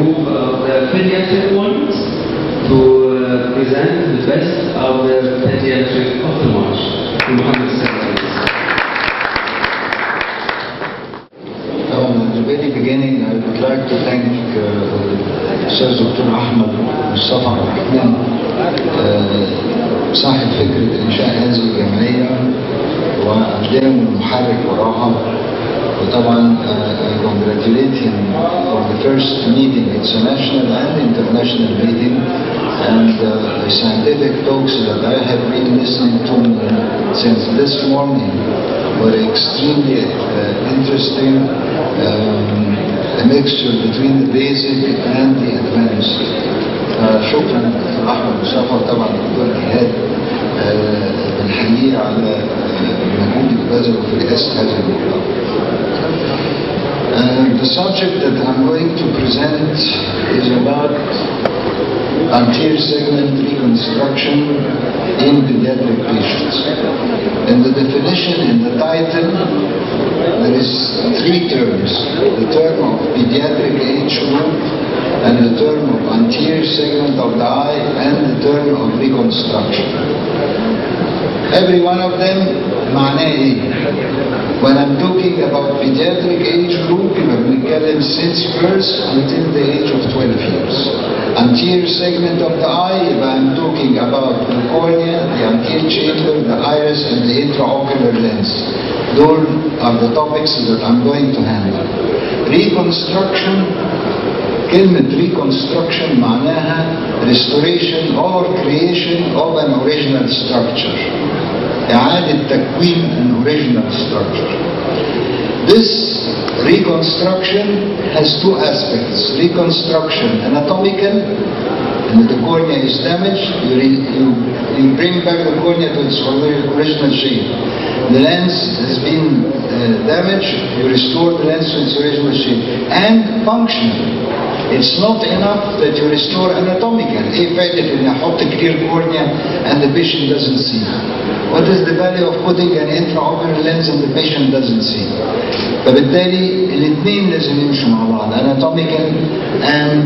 group of the pediatric ones to uh, present the best of the pediatric ophthalmology. Muhammad Sallallahu Um, at the very beginning, I would like to thank uh, Ustaz Dr. Ahmed Mustafa Rahman, uh, صاحب فكرة إنشاء هذه الجمعية وقدام المحرك وراها وطبعا uh, I congratulate him for the first meeting. It's a national and international meeting and uh, the scientific talks that I have been listening to since this morning were extremely uh, interesting. Um, a mixture between the basic and the advanced. Uh, شكرا دكتور احمد مصطفى وطبعا دكتور ايهاب uh, بنحييه على المجهود اللي بذله في رئاسه هذا المؤتمر. Uh, the subject that I'm going to present is about anterior segment reconstruction in pediatric patients. In the definition, in the title, there is three terms. The term of pediatric age group, and the term of anterior segment of the eye, and the term of reconstruction. Every one of them معناه ايه؟ When I'm talking about pediatric age group, يبقى بنتكلم since birth until the age of 12 years. Anterior segment of the eye, يبقى I'm talking about the cornea, the anterior chamber, the iris, and the intraocular lens. Those are the topics that I'm going to handle. Reconstruction كلمة reconstruction معناها restoration or creation of an original structure. إعادة تكوين an original structure. This reconstruction has two aspects. Reconstruction anatomical, and the cornea is damaged, you, re, you, you bring back the cornea to its original shape. The lens has been uh, damaged, you restore the lens to its original shape. And functional. It's not enough that you restore anatomical. ايه فائدة اني احط clear cornea and the patient doesn't see? What is the value of putting an intraocular lens and the patient doesn't see? فبالتالي الاثنين لازم يمشوا مع بعض anatomical and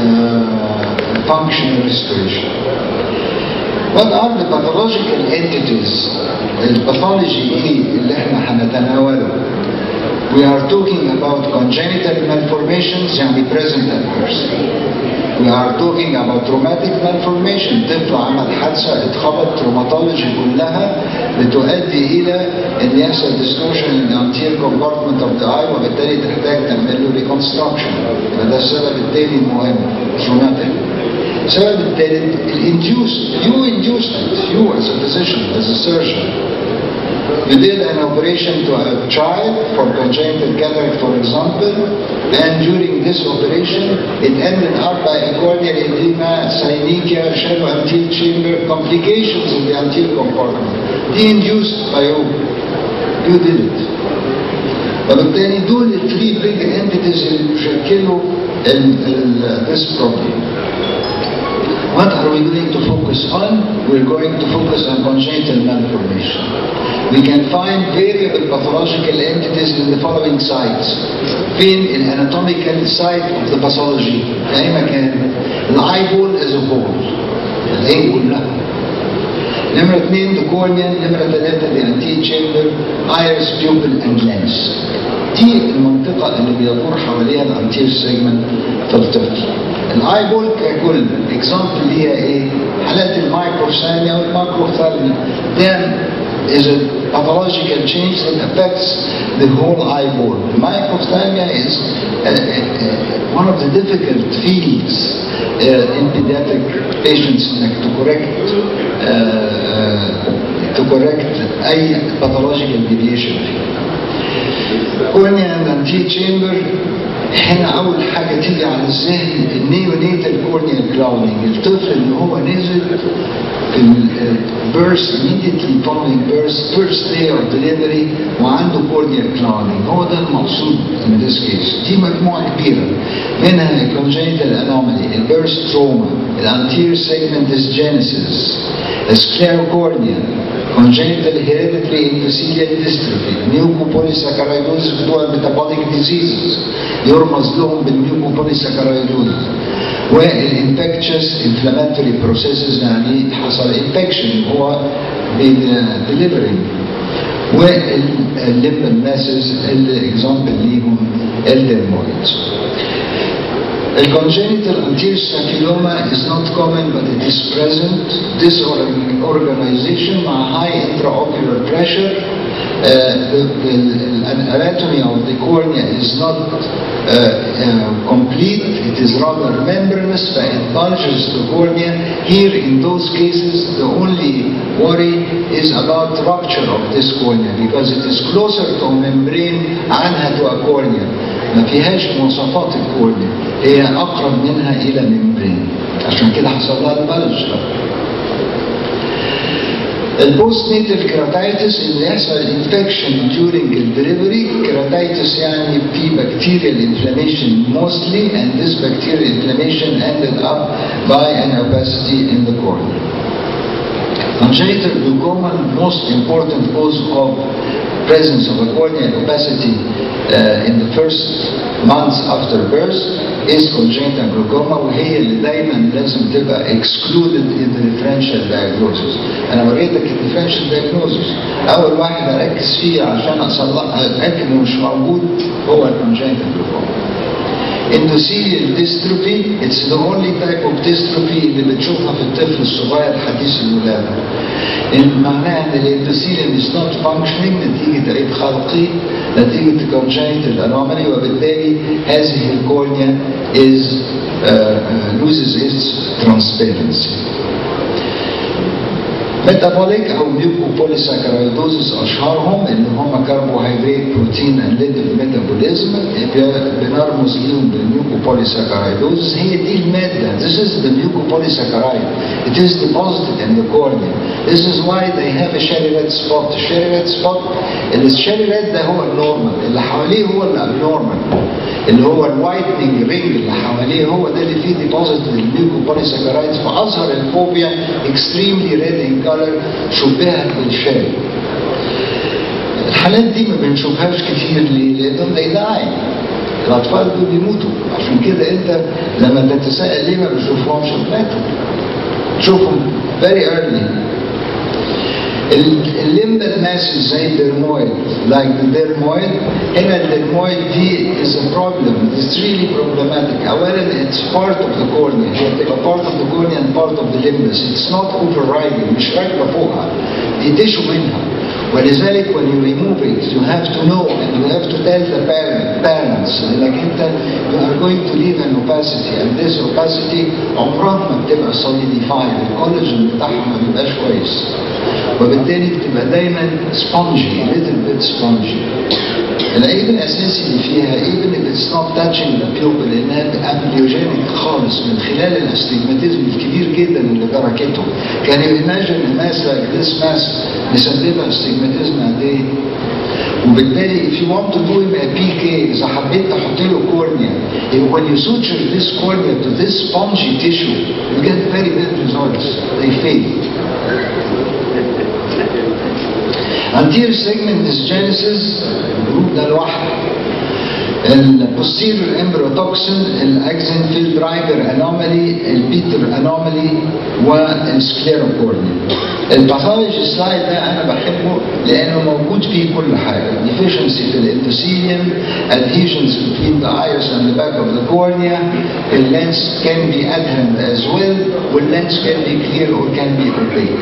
uh, functional restoration. What are the pathological entities? الباثولوجي ايه اللي احنا هنتناوله؟ We are talking about congenital malformations يعني present at birth. We are talking about traumatic malformation طفل عمل حادثة اتخبط تروماتولوجي كلها بتؤدي إلى أن يحصل distortion in the anterior compartment of the eye وبالتالي تحتاج تعمل له reconstruction. فده السبب التاني المهم traumatic. السبب الثالث induced you induced it you as a physician as a surgeon You did an operation to a child for congenital cataract, for example, and during this operation, it ended up by a corneal edema, synechiae, shallow anterior chamber, complications in the anterior compartment. They induced by you. You did it. وبالتالي دول الثري big entities اللي بيشكلوا this problem. What are we going to focus on? We're going to focus on congenital malformation. We can find variable pathological entities in the following sites. فين الاناتوميكال site of the pathology في اي مكان الايبول as a whole العين كلها نمرة اثنين the cornea نمرة ثلاثة the anterior chamber iris pupil and lens دي المنطقة اللي بيدور حواليها الانتير سيجمنت في الطفل الايبول ككل اكزامبل ليها ايه؟ حالات المايكروثالميا والماكروثالميا ده is a pathological change that affects the whole eyeball. Microphthalmia is uh, uh, one of the difficult fields uh, in pediatric patients like, to correct to correct أي pathological deviation cornea and anterior chamber هنا أول حاجة تيجي على الذهن النيونيتال كورنيال كلاودنج الطفل اللي هو نزل في البيرث immediately following birth first day of delivery وعنده corneal clouding هو ده المقصود in this case دي مجموعة كبيرة منها congenital anomaly البيرث trauma الانterior segment dysgenesis السclerocornea congenital hereditary endothelial dystrophy mucopolysaccharidosis بتوع metabolic diseases يرمز لهم بالميوكوبوليساكرايدوز والانفكتشس انفلاماتوري بروسيسز يعني حصل انفكشن هو delivering والليمبال ماسز الاكزامبل ليهم الدرمويدز الcongenital anterior staphyloma is not common but it is present disorganization مع high intraocular pressure uh, the, the, an anatomy of the cornea is not uh, uh, complete, it is rather membranous, but it bulges the cornea. Here, in those cases, the only worry is about rupture of this cornea because it is closer to a membrane عنها to a cornea. ما فيهاش مواصفات الكورنيا هي أقرب منها إلى ممبرين عشان كده حصل لها البلج البوست نيتال كيراتايتس اللي يحصل انفكشن during الدليفري كيراتايتس يعني في bacterial inflammation mostly and this bacterial inflammation ended up by an opacity in the cornea. Congenital glaucoma, most important cause of presence of a corneal opacity uh, in the first months after birth is congenital glaucoma وهي اللي دايما لازم تبقى excluded in the differential diagnosis. انا وريتك الديفرنشال diagnosis اول واحد اركز فيه عشان اصلح اتاكد انه مش موجود هو الكونجنتال glaucoma. endothelial dystrophy it's the only type of dystrophy اللي بتشوفها في الطفل الصغير حديث الولاده. إن معناها ان الاندوثيليوم is not functioning نتيجه عيب خلقي نتيجه congenital anomaly وبالتالي هذه الكورنيا is uh, uh, loses its transparency. ميتابوليك او ميوكوبوليساكرايدوزس اشهرهم اللي هم كربوهيدرات بروتين اند ليبيد ميتابوليزم بنرمز ليهم بالميوكوبوليساكرايدوزس هي دي الماده This is the mucopolysaccharide It is deposited in the cornea This is why they have a cherry red spot cherry red spot الشيري ريد ده هو النورمال اللي حواليه هو الابنورمال اللي هو الوايتنج رينج اللي حواليه هو ده اللي فيه ديبوزيت للميوكوبوليساكرايدز فاظهر الفوبيا اكستريملي ريد ان كولر شبهت بالشاي الحالات دي ما بنشوفهاش كتير ليه؟ لانهم they die الاطفال دول بيموتوا عشان كده انت لما تتساءل ليه ما بتشوفهمش ماتوا تشوفهم very early الليمبال ماسز زي الدرمويد like the dermoid هنا الدرمويد دي is a problem it's really problematic اولا it's part of the cornea هي بتبقى part of the cornea and part of the limbus it's not overriding مش راكبه فوقها دي تشو منها ولذلك when you remove it you have to know and you have to tell the parent, parents انك انت you are going to leave an opacity and this opacity عمرها ما بتبقى solidified الكولاجين بتاعها ما بيبقاش كويس وبالتالي بتبقى دايما spongy little bit spongy العيب الاساسي اللي فيها even if it's not touching the pupil انها امبليوجينيك خالص من خلال الاستجماتيزم الكبير جدا اللي تركته كان imagine a mass like this mass نسببها استجماتيزم قد ايه وبالتالي if you want to do him a PK اذا حبيت تحط له كورنيا when you suture this cornea to this spongy tissue you get very bad results they fail anterior segment dysgenesis الجروب ده لوحده البوستيريور امبروتوكسين الاكزين فيلد رايبر انومالي البيتر انومالي والسكليروكورنيا الباثولوجي سلايد ده انا بحبه لانه موجود فيه كل حاجه deficiency في الاندوثيليوم adhesions between the iris and the back of the cornea the lens can be adherent as well والlens can be clear or can be opaque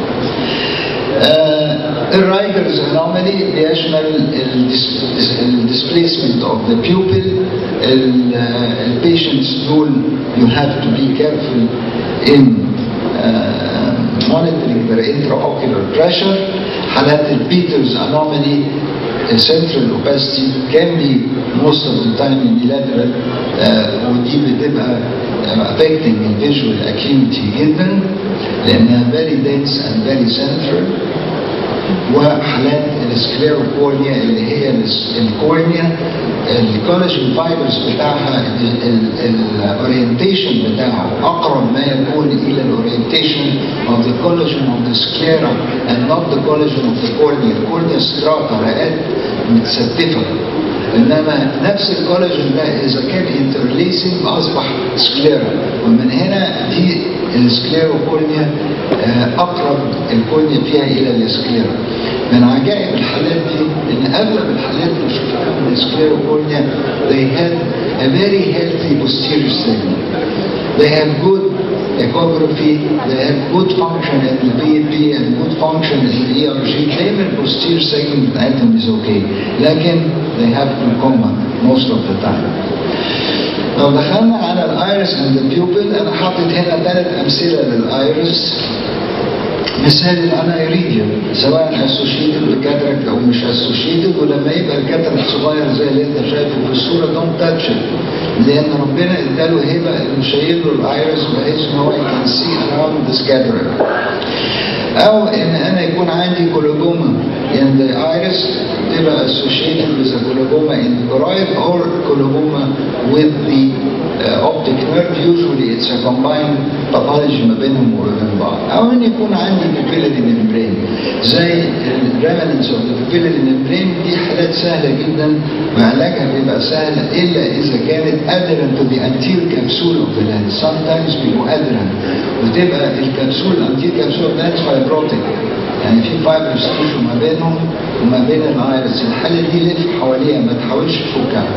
الرايدرز انومالي بيشمل الديسبيسمنت اوف ذا بيوبل البيشنتس دول يو هاف تو بي كيرفول ان monitoring their intraocular pressure حالات البيترز انومالي central opacity can be most of the time unilateral uh, ودي بتبقى affecting the visual acuity جدا لانها very dense and very central وحالات السكليروكورنيا اللي هي الس- الكورنيا الكولاجين فايبرز بتاعها الاورينتيشن بتاعها اقرب ما يكون الى الاورينتيشن of the collagen of the sclera and not the collagen of the cornea الكورنيا ستراتا رئات متستفه انما نفس الكولاجين ده اذا كان انترليسنج اصبح سكليرا ومن هنا دي السكليروكورنيا آه، اقرب الكورنيا فيها الى السكليرا من عجائب الحالات دي ان اغلب الحالات اللي شفتها من السكليروكورنيا they had a very healthy posterior segment they have good echography they have good function in the BAP and good function in the ERG دايما البوستير segment بتاعتهم is okay لكن they have glaucoma most of the time لو دخلنا على الايرس اند البيوبل انا حاطط هنا ثلاث امثله للايرس مثال الانايريديوم سواء اسوشيتد بكاتراكت او مش اسوشيتد ولما يبقى الكاتراكت صغير زي اللي انت شايفه في الصوره دونت تاتش لان ربنا اداله هبه انه شايل له الايرس بحيث ان هو يكون سي اراوند ذس كاتراكت او ان انا يكون عندي كولوجوما in the iris تبقى associated with a coloboma in the choroid or coloboma with the uh, optic nerve usually it's a combined pathology ما بينهم وبين بعض او ان يكون عندي pupillary membrane زي الريمننس of the pupillary membrane دي حالات سهله جدا وعلاجها بيبقى سهل الا اذا كانت adherent to the anterior capsule of the lens sometimes بيبقوا adherent وتبقى الكبسول anterior capsule of the lens fibrotic يعني في فايبرز تيشو ما بينهم وما بين الايرس الحاله دي لف حواليها ما تحاولش تفكها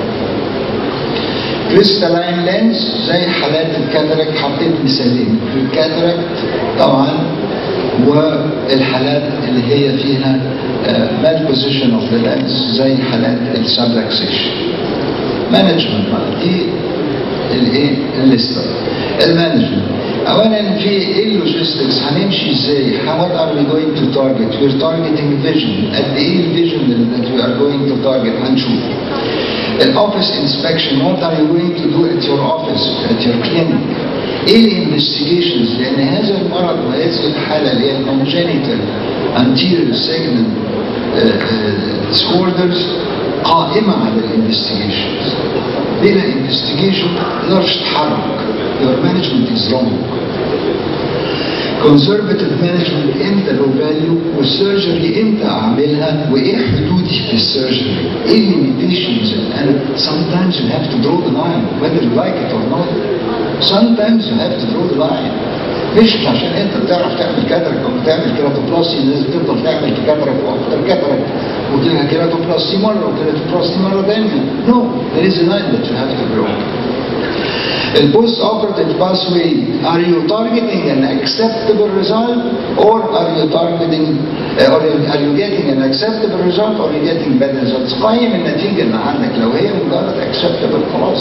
كريستالاين لينز زي حالات الكاتراكت حطيت مثالين الكاتراكت طبعا والحالات اللي هي فيها مال بوزيشن اوف ذا لينز زي حالات السبلكسيشن مانجمنت بقى دي الايه الليسته المانجمنت اولا في ايه اللوجيستكس هنمشي ازاي what are we going to target we're targeting vision قد ايه الفيجن that we are going to target هنشوف الاوفيس انسبكشن what are you going to do at your office at your clinic ايه الانفستيجيشنز لان هذا المرض وهذه الحاله اللي هي congenital anterior segment disorders قائمه على الانفستيجيشنز بلا انفستيجيشن ما تقدرش تتحرك your management is wrong conservative management امتى له فاليو والسيرجري امتى اعملها وايه حدودي في السيرجري ايه الليميتيشنز انا sometimes you have to draw the line whether you like it or not sometimes you have to draw the line مش عشان انت بتعرف تعمل كاترك او بتعمل كيراتوبلاستي لازم تفضل تعمل كاترك واكتر كاترك وتبقى كيراتوبلاستي مره وكيراتوبلاستي مره ثانيه no there is a line that you have to draw البوست اوبراتيف pathway are you targeting an acceptable result or are you targeting uh, or are you getting an acceptable result or are you getting bad results قيم النتيجة اللي عندك لو هي مجرد acceptable خلاص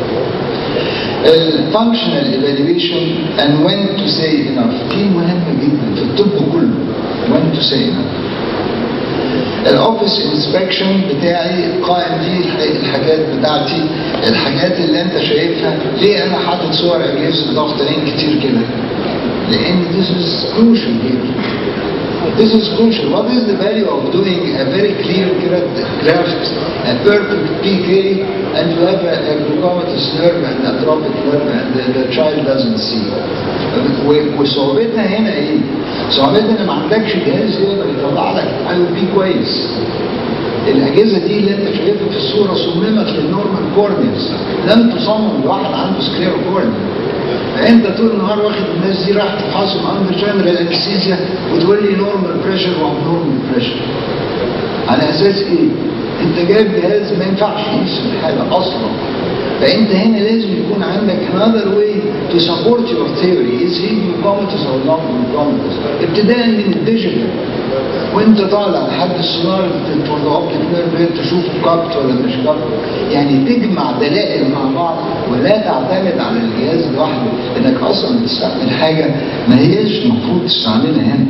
الفانكشنال evaluation and when to say enough دي مهمة جدا في الطب كله when to say enough الاوفيس انسبكشن بتاعي قائم فيه الحاجات بتاعتي الحاجات اللي انت شايفها ليه انا حاطط صور اجهزه ضغط عين كتير كده لان this is crucial here This is crucial. What is the value of doing a very clear graft, a perfect PK, and you have a, a glucomatous nerve and a tropic nerve and the, the child doesn't see? وصعوبتنا هنا ايه؟ صعوبتنا ان ما عندكش جهاز يقدر يطلع لك اي بي كويس. الاجهزه دي اللي انت شايفها في الصوره صممت للنورمال كورنيز لم تصمم لواحد عنده سكليرو كورنيا فانت طول النهار واخد الناس دي راح تفحصهم اندر جنرال انستيزيا وتقول لي نورمال بريشر واب نورمال بريشر على اساس ايه؟ انت جايب جهاز ما ينفعش يقيس الحاله اصلا فانت هنا لازم يكون عندك another way to support your theory is he glucomatous or not glucomatous ابتداء من الديجيتال وانت طالع لحد السونار اوبتيك نيرف تشوف كابت ولا مش كابت يعني تجمع دلائل مع بعض ولا تعتمد على الجهاز لوحده انك اصلا بتستعمل حاجه ما هيش المفروض تستعملها هنا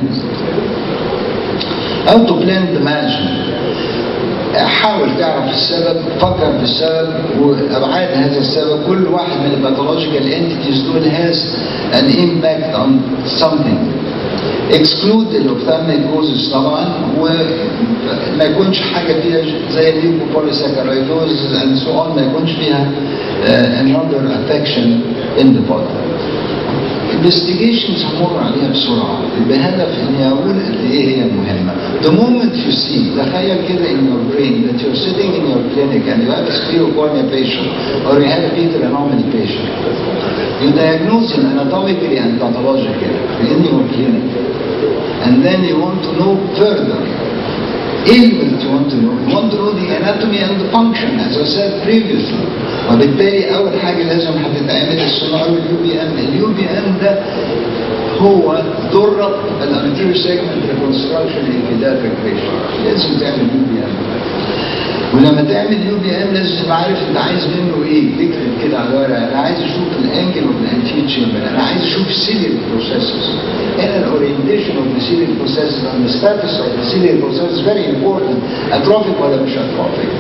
او تو بلان مانجمنت حاول تعرف السبب فكر في السبب وابعاد هذا السبب كل واحد من الباثولوجيكال انتيتيز دول has an impact on something اكسكلود الاوفتالميك كوزز طبعا وما يكونش حاجه فيها زي الليوكوبوليساكرايدوز اند سو اون ما يكونش فيها uh, another affection in the body. investigations همر عليها بسرعة بهدف اني اقول قد ايه هي مهمة. The moment you see تخيل كده in your brain that you're sitting in your clinic and you have a sclerocornea patient or you have a Peter anomaly patient. You diagnose him anatomically and pathologically in your clinic. And then you want to know further ايه اللي you want to know? You want to know the anatomy and the function as I said previously. وبالتالي أول حاجة لازم هتتعمل السونار واليو بي ام، اليو بي ام ده هو ذرة الانتيريور سيجمنت ريكونستراكشن انفيداتريك ريشن لازم تعمل يو بي ام. ولما تعمل يو بي ام لازم تبقى عارف انت عايز منه ايه تكتب كده على ورقه انا عايز اشوف الانجل اوف الانتير تشامبر انا عايز اشوف سيلير بروسيسز هنا الاورينتيشن اوف ذا سيلير بروسيسز and the status of the ciliary process is very important اتروفيك ولا مش اتروفيك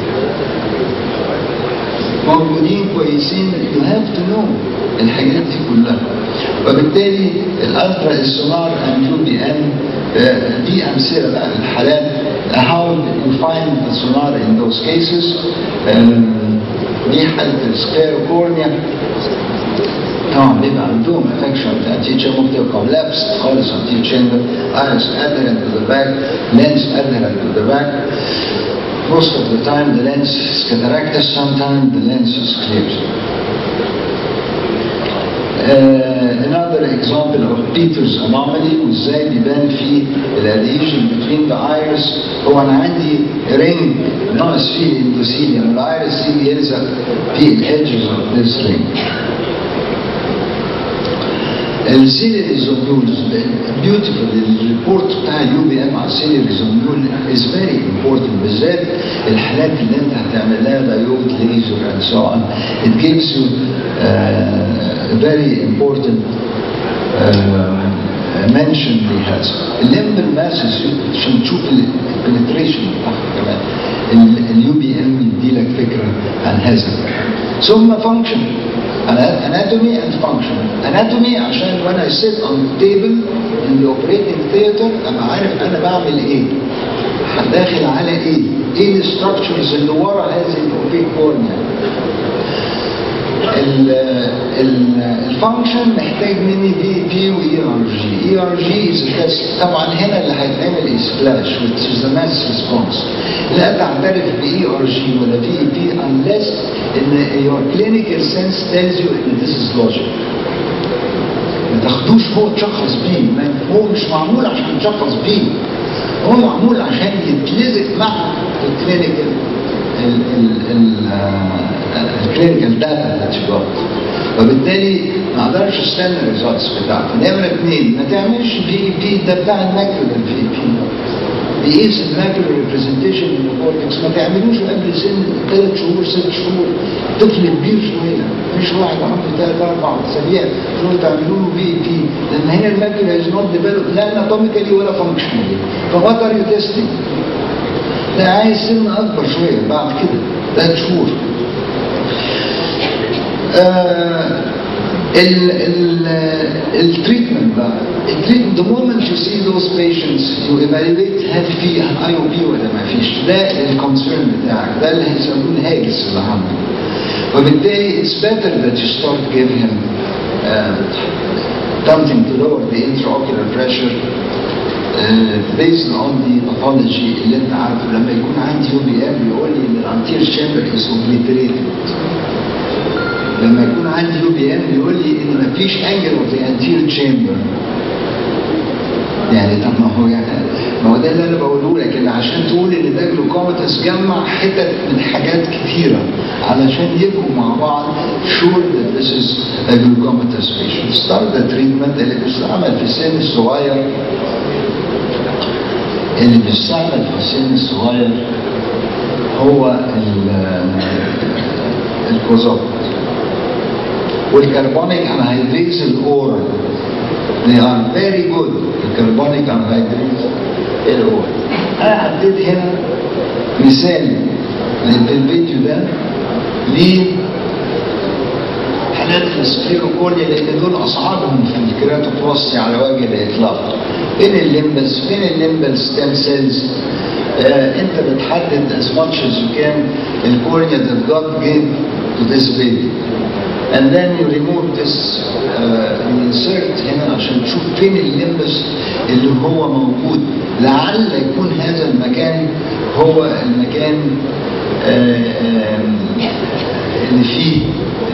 موجودين كويسين you have to know الحاجات دي كلها وبالتالي الالترا السونار and يو بي ام دي امثله بقى للحالات how you find the sonar in those cases دي حالة السكليروكورنيا طبعا بيبقى عندهم افكشن بتاع تيتشر ممكن تبقى كولابس خالص on teeth chamber iris adherent to the back lens adherent to the back most of the time the lens is cataractus sometimes the lens is clear Uh, another example of Peters anomaly وازاي بيبان في الاديشن between the iris هو انا عندي رينج ناقص فيه الاندوثيليوم الايرس دي بيلزق في الادجز of this ring السيلري زونيولز بيوتيفول الريبورت بتاع اليو بي ام على السيلري زونيول از فيري امبورتنت بالذات الحالات اللي انت هتعمل لها دايود ليزر اند سو اون ات جيفز يو very important منشن لهذا الليمبل ماسس عشان تشوف البنتريشن بتاعها كمان اليو بي ام يدي لك فكره عن هذا ثم فانكشن anatomy and function anatomy عشان when I sit on the table in the operating theater ابقى عارف انا بعمل ايه داخل على ايه ايه الستراكشرز اللي ورا هذه الاوبيك كورنيا الفانكشن محتاج مني بي بي واي ار جي اي ار جي طبعا هنا اللي هيتعمل سبلاش which is the mass response لا تعترف باي ار جي ولا في بي unless ان your clinical sense tells you ان this is logic ما تاخدوش هو تشخص بيه هو مش معمول عشان تشخص بيه هو معمول عشان يتلزق مع الكلينيكال الكلينيكال داتا اللي تشوفها وبالتالي ما اقدرش استنى الريزلتس بتاعته نمره اثنين ما تعملش بي بي ده بتاع الماكيولر في بي بيقيس الماكيولر ريبريزنتيشن من الكورتكس ما تعملوش قبل سن ثلاث شهور ست شهور طفل كبير شويه مش واحد عنده ثلاث اربع اسابيع تقولوا تعملوا له بي بي لان هنا الماكيولر از نوت ديفلوب لا اناتوميكالي ولا فانكشنالي فوات ار يو تيستنج ده عايز سن اكبر شويه بعد كده ثلاث شهور التريتمنت بقى التريتمنت the moment you see those patients you evaluate هل في اي او بي ولا ما فيش ده الكونسيرن بتاعك ده اللي هيسموه الهاجس اللي عنده وبالتالي it's better that you start giving him uh, something to lower the intraocular pressure based on the pathology اللي انت عارفه لما يكون عندي يو بي ام يقول لي ان الانتير شامبر از اوبليتريتد لما يكون عندي يو بي ام يقول لي ان مفيش انجل اوف ذا انتير تشامبر يعني طب ما هو يعني ما هو ده اللي انا بقوله لك ان عشان تقول ان ده جلوكوماتس جمع حتت من حاجات كتيره علشان يبقوا مع بعض sure that this is a glucomatous patient. Start the treatment اللي بيستعمل في السن الصغير اللي بيستعمل في السن الصغير هو الكوزوب والكربونيك انهيدريز الاورال they are very good الكربونيك انهيدريز الاورال انا حطيت هنا مثال للفيديو ده حالات السكليروكورنيا لان دول اصعبهم في الكيراتوبلاستي على وجه الاطلاق فين الليمبس فين الليمبال ستيم سيلز آه انت بتحدد as much as you can الكورنيا that God gave to this baby and then you remove this uh, you insert هنا عشان تشوف فين الليمبس اللي هو موجود لعل يكون هذا المكان هو المكان آه، آه، اللي فيه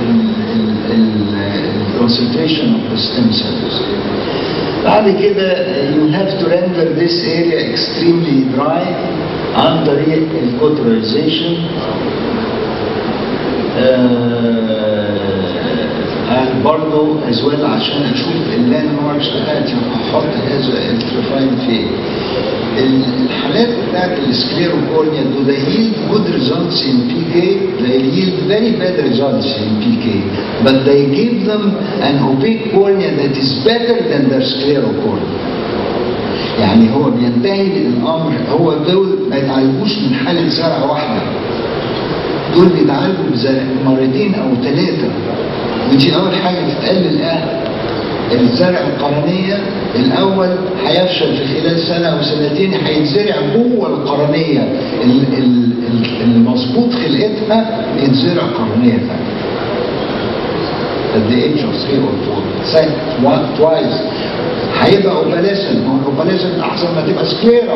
الكونسنتريشن اوف ذا ستيم سيلز بعد كده you have to render this area extremely dry عن طريق الكوتراليزيشن and برضه as well عشان اشوف اللاند ماركس بتاعتي وهحط هذا الترفاين فين الحالات بتاعت السكليروكورنيا do they yield good results in PK they yield very bad results in PK but they give them an opaque cornea that is better than their sclerocornea يعني هو بينتهي الامر هو دول ما يتعالجوش من حاله زرع واحده دول بيتعالجوا بزرع مرتين او ثلاثه ودي اول حاجه تتقلل اه الزرع القرنيه الاول هيفشل في خلال سنه او سنتين هيتزرع جوه القرنيه ال- ال- ال- المظبوط خلقتها يتزرع قرنيه ثانيه at the age of three or four second one twice هيبقى اوباليسن ما هو الاوباليسن احسن ما تبقى سكليرا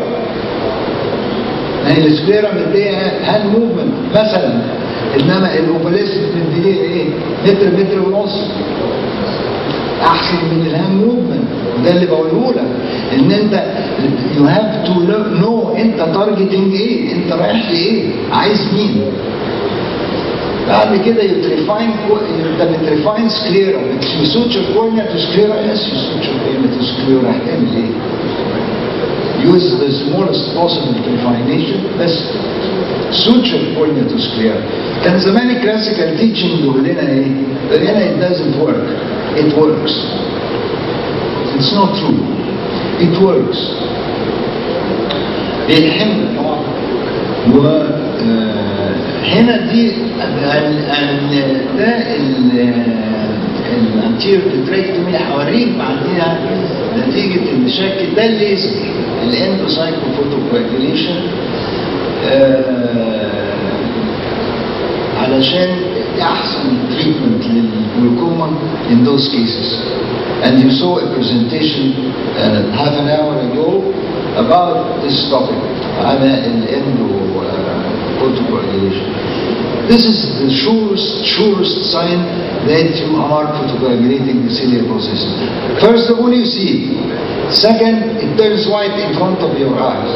ما هي السكليرا مديها هاند موفمنت مثلا انما الاوباليسن مديها ايه؟ متر متر ونص احسن من الهاند موفمنت ده اللي بقوله لك ان انت يو هاف تو نو انت تارجتنج ايه؟ انت رايح لايه؟ عايز مين؟ بعد كده يتريفاين انت بتريفاين سكليرا يسوتشر كورنيا تو سكليرا يس يسوتشر كورنيا تو سكليرا هتعمل ايه؟ use the smallest possible trefination بس suture cornea to sclera كان زمان الكلاسيكال تيتشنج يقول لنا ايه؟ يقول لنا it doesn't work it works it's not true it works بيتحمل طبعا و آه، هنا دي ال- ال- ده الانتير بتريكتومي هوريك بعديها نتيجة المشاكل ده الليزر الاندوسايكو فوتوكواجوليشن علشان احسن تريتمنت للجلوكوما in those cases and you saw a presentation uh, half an hour ago about this topic على الاندو photocoagulation This is the surest, surest sign that you are photocoagulating the ciliary process. First of all, you see it. Second, it turns white in front of your eyes.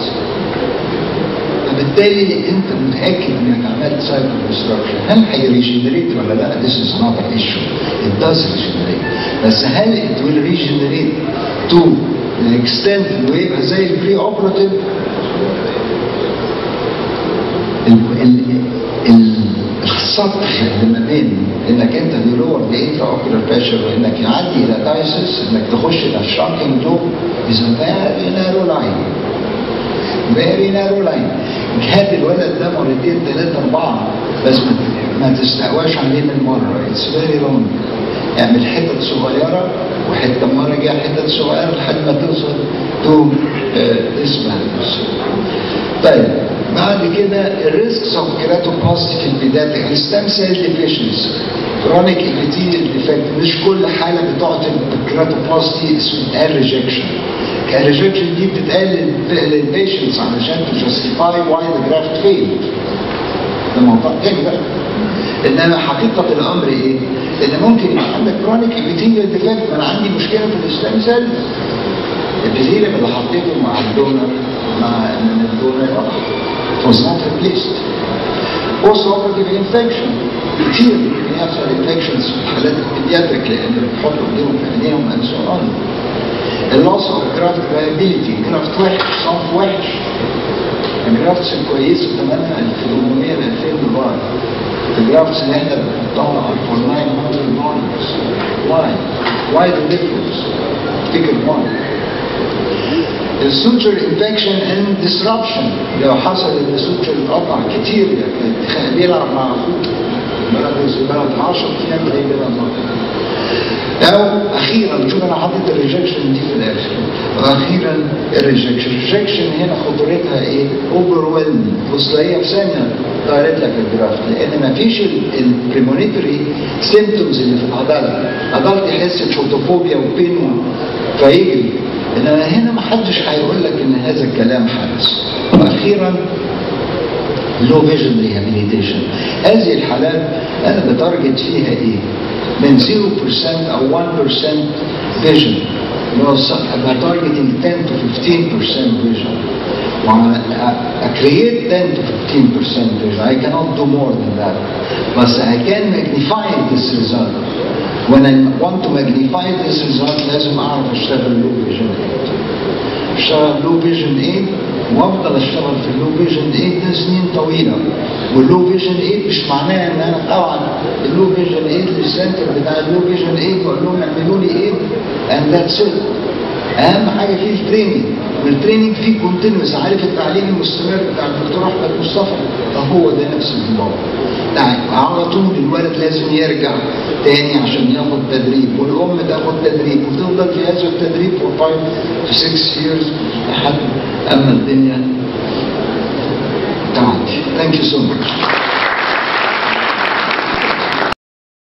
فبالتالي انت متاكد انك عملت سايكل كونستراكشن هل هيريجنريت ولا لا this is not an issue it does regenerate بس هل it will regenerate to the extent انه يبقى زي البري اوبراتيف السطح اللي ما بين انك انت ديلور لانترا اوكيولار بريشر وانك يعدي الى دايسس انك تخش الى شراكنج لوب از فيري نارو لاين فيري نارو لاين هات الولد ده مرتين ثلاثة أربعة بس ما- ما تستقواش عليه من مرة اتس فيري لونج اعمل حتت صغيرة وحتة مرة جاية حتت صغيرة لحد ما توصل تو اسمها طيب بعد كده الريسكس اوف كيراتوبلاستي في البيداتيك الستام سيل ديفيشنسي كرونيك ابيثيليال ديفكت مش كل حاله بتعطي الكيراتوبلاستي اسمها ريجكشن الريجكشن دي بتتقال للبيشنتس علشان تجستيفاي واي ذا جرافت فيل ده موضوع تاني بقى انما حقيقه الامر ايه؟ ان ممكن يبقى عندك كرونيك ابيثيليال ديفكت ما انا عندي مشكله في الستام سيل البذيلة اللي حطيته مع الدونر مع من الدونر راح it was not replaced post operative infection كتير ممكن يحصل infections في حالات البيدياتريك لان بيحطوا ايديهم في ايديهم and so on اللوس اوف جرافت viability جرافت وحش صنف وحش الجرافتس الكويسه ثمنها 1800 ل 2000 دولار الجرافتس اللي احنا بنحطها for 900 dollars why why the difference تفتكر why السوتشر انفكشن اند ديسربشن لو حصل ان السوتشر اتقطع كتير يعني بيلعب مع اخوه بلد بلد 10 ايام هيجي لها المطر او اخيرا شوف انا حاطط الريجكشن دي في الاخر واخيرا الريجكشن الريجكشن هنا خطورتها ايه اوفر بص هي في ثانيه طيرت لك الجرافت لان ما فيش البريمونيتري سيمتومز اللي في العضله العضله يحس بفوتوفوبيا وبين فيجري انما هنا ما حدش هيقول لك ان هذا الكلام حدث واخيرا لو فيجن ريهابيليتيشن هذه الحالات انا بتارجت فيها ايه من 0% او 1% فيجن I'm targeting 10 to 15% vision. I create 10 to 15% vision. I cannot do more than that. But I can magnify this result. When I want to magnify this result, لازم أعرف أشتغل low vision 8. أشتغل low vision 8 وأفضل أشتغل في اللو فيجن 8 ده سنين طويلة. واللو فيجن 8 مش معناه إن أنا طبعا اللو فيجن 8 للسنتر بتاع اللو فيجن 8 وأقول لهم اعملوا لي 8 and that's it. اهم حاجه فيه التريننج والتريننج فيه كونتينوس عارف التعليم المستمر بتاع الدكتور احمد مصطفى فهو ده نفس النظام يعني على طول الولد لازم يرجع تاني عشان ياخد تدريب والام تاخد تدريب وتفضل في هذا التدريب for 5 to 6 years لحد اما الدنيا تعدي ثانك يو سو ماتش